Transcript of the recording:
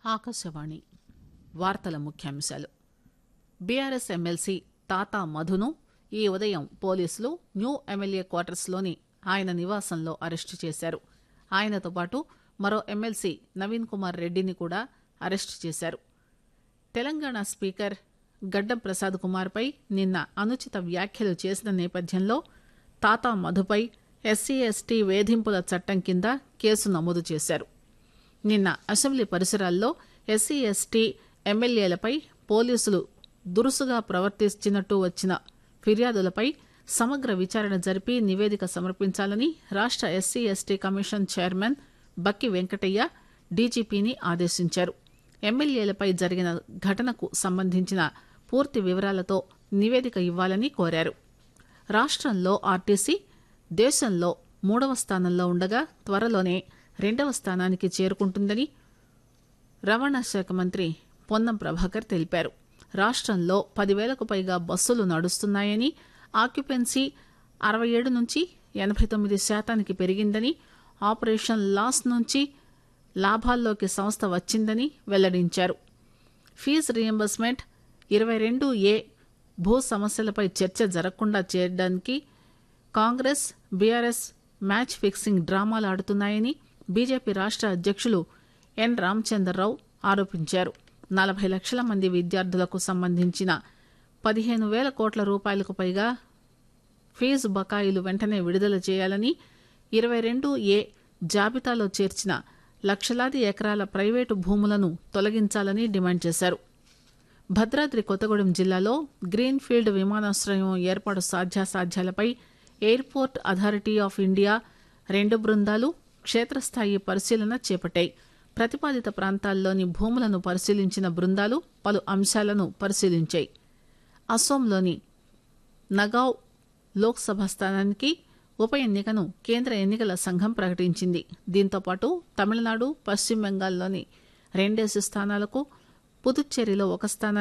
ఆకాశవాణి వార్తల ముఖ్యాంశాలు BRS MLC తాతా మధును ఈ ఉదయం పోలీసులు న్యూ ఎమ్మెల్యే క్వార్టర్స్ లోని ఆయన నివాసంలో అరెస్టు చేశారు ఆయనతో పాటు మరో ఎమ్మెల్సీ నవీన్ కుమార్ రెడ్డిని కూడా అరెస్టు చేశారు తెలంగాణ స్పీకర్ గడ్డం ప్రసాద్ కుమార్ పై నిన్న అనుచిత వ్యాఖ్యలు చేసిన నేపథ్యంలో తాతా మధుపై ఎస్సీ ఎస్టీ వేధింపుల చట్టం కింద కేసు నమోదు చేశారు నిన్న అసెంబ్లీ పరిసరాల్లో ఎస్సీ ఎస్టీ ఎమ్మెల్యేలపై పోలీసులు దురుసుగా ప్రవర్తించినట్టు వచ్చిన ఫిర్యాదులపై సమగ్ర విచారణ జరిపి నివేదిక సమర్పించాలని రాష్ట SC ST commission chairman Bakki Venkataiah డీజీపీని ఆదేశించారు ఎమ్మెల్యేలపై జరిగిన ఘటనకు సంబంధించిన పూర్తి వివరాలతో నివేదిక ఇవ్వాలని కోరారు రాష్టంలో ఆర్టీసీ దేశంలో మూడవ స్థానంలో ఉండగా త్వరలోనే రెండవ స్థానానికి చేరుకుంటుందని రవాణా శాఖ మంత్రి పొన్నం ప్రభాకర్ తెలిపారు రాష్టంలో పదివేలకు పైగా బస్సులు నడుస్తున్నాయని ఆక్యుపెన్సీ అరవై ఏడు నుంచి ఎనభై తొమ్మిది శాతానికి పెరిగిందని ఆపరేషన్ లాస్ నుంచి లాభాల్లోకి సంస్థ వచ్చిందని వెల్లడించారు ఫీజు రియంబర్స్మెంట్ ఇరవై రెండు ఏ భూ సమస్యలపై చర్చ జరగకుండా చేయడానికి కాంగ్రెస్ బీఆర్ఎస్ మ్యాచ్ ఫిక్సింగ్ డ్రామాలు ఆడుతున్నాయని బీజేపీ రాష్ట అధ్యక్షులు ఎన్ రామచంద్రరావు ఆరోపించారు నలభై లక్షల మంది విద్యార్థులకు సంబంధించిన పదిహేను వేల కోట్ల రూపాయలకు పైగా ఫీజు బకాయిలు వెంటనే విడుదల చేయాలని ఇరవై రెండు ఏ జాబితాలో చేర్చిన లక్షలాది ఎకరాల ప్రైవేటు భూములను తొలగించాలని డిమాండ్ చేశారు భద్రాద్రి కొత్తగూడెం జిల్లాలో గ్రీన్ ఫీల్డ్ విమానాశ్రయం ఏర్పాటు సాధ్యాసాధ్యాలపై ఎయిర్పోర్ట్ అథారిటీ ఆఫ్ ఇండియా రెండు బృందాలు క్షేత్రస్థాయి పరిశీలన చేపట్టాయి ప్రతిపాదిత ప్రాంతాల్లోని భూములను పరిశీలించిన బృందాలు పలు అంశాలను పరిశీలించాయి అసోంలోని నగావ్ లోక్సభ స్థానానికి ఉప ఎన్నికను కేంద్ర ఎన్నికల సంఘం ప్రకటించింది దీంతోపాటు తమిళనాడు పశ్చిమ బెంగాల్లోని రెండేసి స్థానాలకు పుదుచ్చేరిలో ఒక స్థానానికి